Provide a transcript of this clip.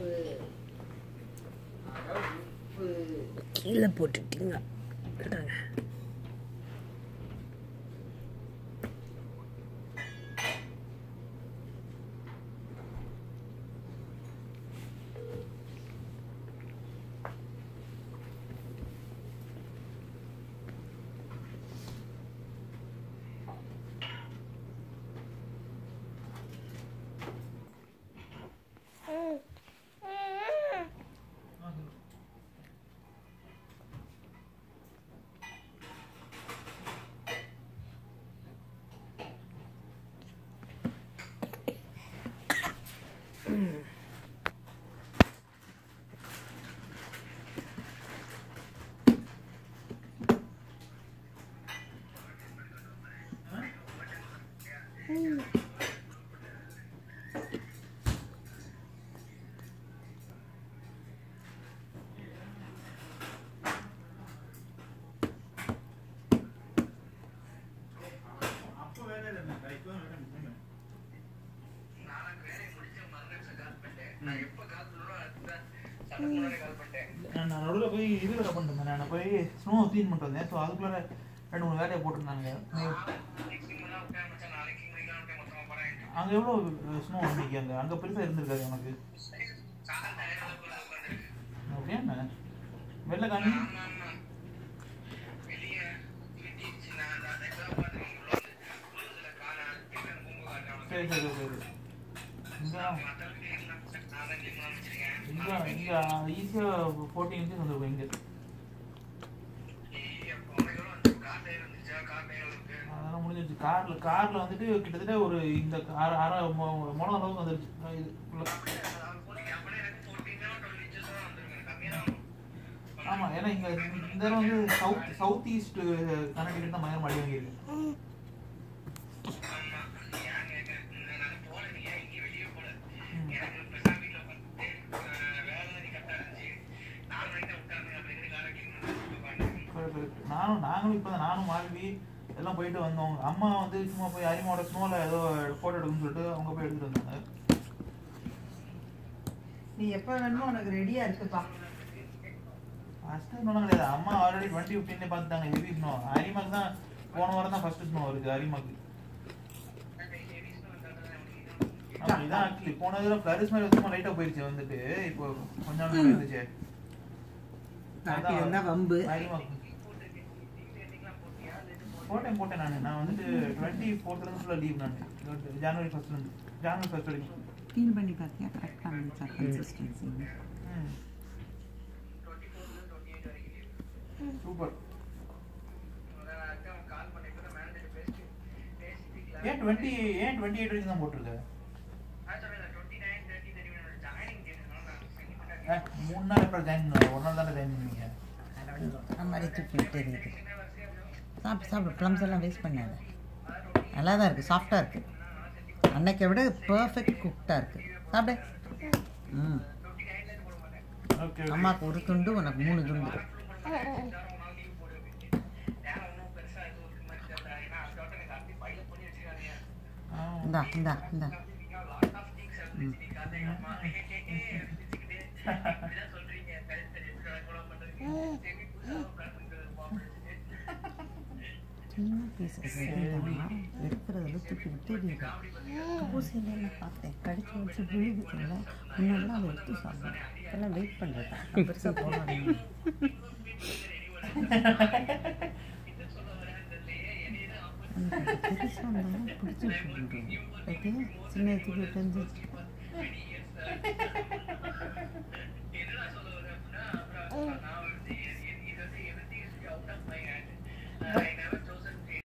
உப்பு உப்பு கீழே போட்டுட்டீங்க இந்தாங்க. நான் நடுவில் போய் இதில் கட் பண்ணிட்டு நான் போய் ஸ்னோ க்ளீன் பண்ணிட்டு வந்தேன் ஸோ அதுக்குள்ளே ரெண்டு மூணு வேலையை போட்டிருந்தாங்க அங்கே எவ்வளோ ஸ்னோ வந்துருக்கு அங்கே அங்கே பெருசாக இருந்திருக்காது எனக்கு ஓகே என்ன வெளில காமி சரி சரி சரி இங்கே இங்கே இங்கே ஈஸியாக ஃபோர்டீன் இன்ச்சஸ் வந்துருக்கும் இங்கே அதெல்லாம் முடிஞ்சிருச்சு காரில் காரில் வந்துட்டு கிட்டத்தட்ட ஒரு இந்த அரை அரை மொ- முழம் அளவுக்கு வந்துருச்சு அஹ் இது உள்ள ஆமாம் ஏன்னா இங்கே இந்த தடவை வந்து சவுத் சவுத் ஈஸ்ட் கனெக்டிவிட்டி தான் பயங்கர மழை வாங்கியிருக்கு Correct, correct. நானும் நாங்களும் இப்போ நானும் மால்வி எல்லாம் போயிட்டு வந்தோம் அம்மா வந்து சும்மா போய் அரிமாவோட ஸ்னோவில் ஏதோ ஃபோட்டோ எடுக்கணும்னு சொல்லிட்டு அவங்க போய் எடுத்துட்டு வந்தாங்க நீ எப்போ வேணுமோ உனக்கு ரெடியாக இருக்குப்பா ஃபஸ்ட்டு ஸ்னோலாம் கிடையாது அம்மா ஆல்ரெடி டுவெண்ட்டி ஃபிஃப்டீனே பார்த்துட்டாங்க ஹெவி ஸ்னோ அரிமாக்கு தான் போன வாரம் தான் ஃபர்ஸ்ட் ஸ்னோ இருக்குது அரிமாக்கு ஆமா, இதான் ஆக்சுவலி போன தடவை ஃப்ளரிஸ் மாதிரி சும்மா லைட்டாக போயிடுச்சு வந்துட்டு இப்போ கொஞ்ச நாள் இருந்துச்சு நாட்டி இருந்தா வம்பு. அரிமாக்கு போட்டேன் போட்டேன் நான் நான் வந்துட்டு டுவெண்ட்டி ஃபோர்த்லேருந்து ஃபுல்லாக லீவ் நான் ஜனவரி ஃபர்ஸ்ட்லேருந்து ஜனவரி ஃபர்ஸ்ட் வரைக்கும் ஃபீல் பண்ணி பார்த்தியா கரெக்டாக இருந்துச்சா கன்சிஸ்டன்சி சூப்பர் ஏன் டுவெண்ட்டி ஏன் டுவெண்ட்டி எயிட் வரைக்கும் தான் போட்டிருக்க ஏ, மூணு நாள் எப்போ ஜாயின் பண்ணுவ ஒரு நாள் தானே ஜாயின் பண்ணுவீங்க அந்த மாதிரி தூக்கி விட்டுது சாப்பிட்டு சாப்பிடு ப்ளம்ஸ் எல்லாம் வேஸ்ட் பண்ணாத நல்லா தான் இருக்குது சாஃப்டாக இருக்குது அன்னைக்கை விட பர்ஃபெக்ட் குக்டாக இருக்குது சாப்பிடு ம் ஓகே அம்மாவுக்கு ஒரு துண்டு உனக்கு மூணு துண்டு இந்தா இந்தா இந்தா ம் சின்ன பீசஸ் இருக்கிறதுல தூக்கி விட்டுடுங்க ஊசியில பார்த்தேன் கடிச்சு வச்சு விழுகுதுல்ல முன்னெல்லாம் அதை எடுத்து சாப்பிடுவேன் இப்பெல்லாம் வெயிட் பண்ணுறேன் பெருசாக போடாதீங்க எனக்கு பெருசாக இருந்தாலும் பிடிச்சி விட்டுருவோம் ஓகே சின்ன தூக்கி விட்டு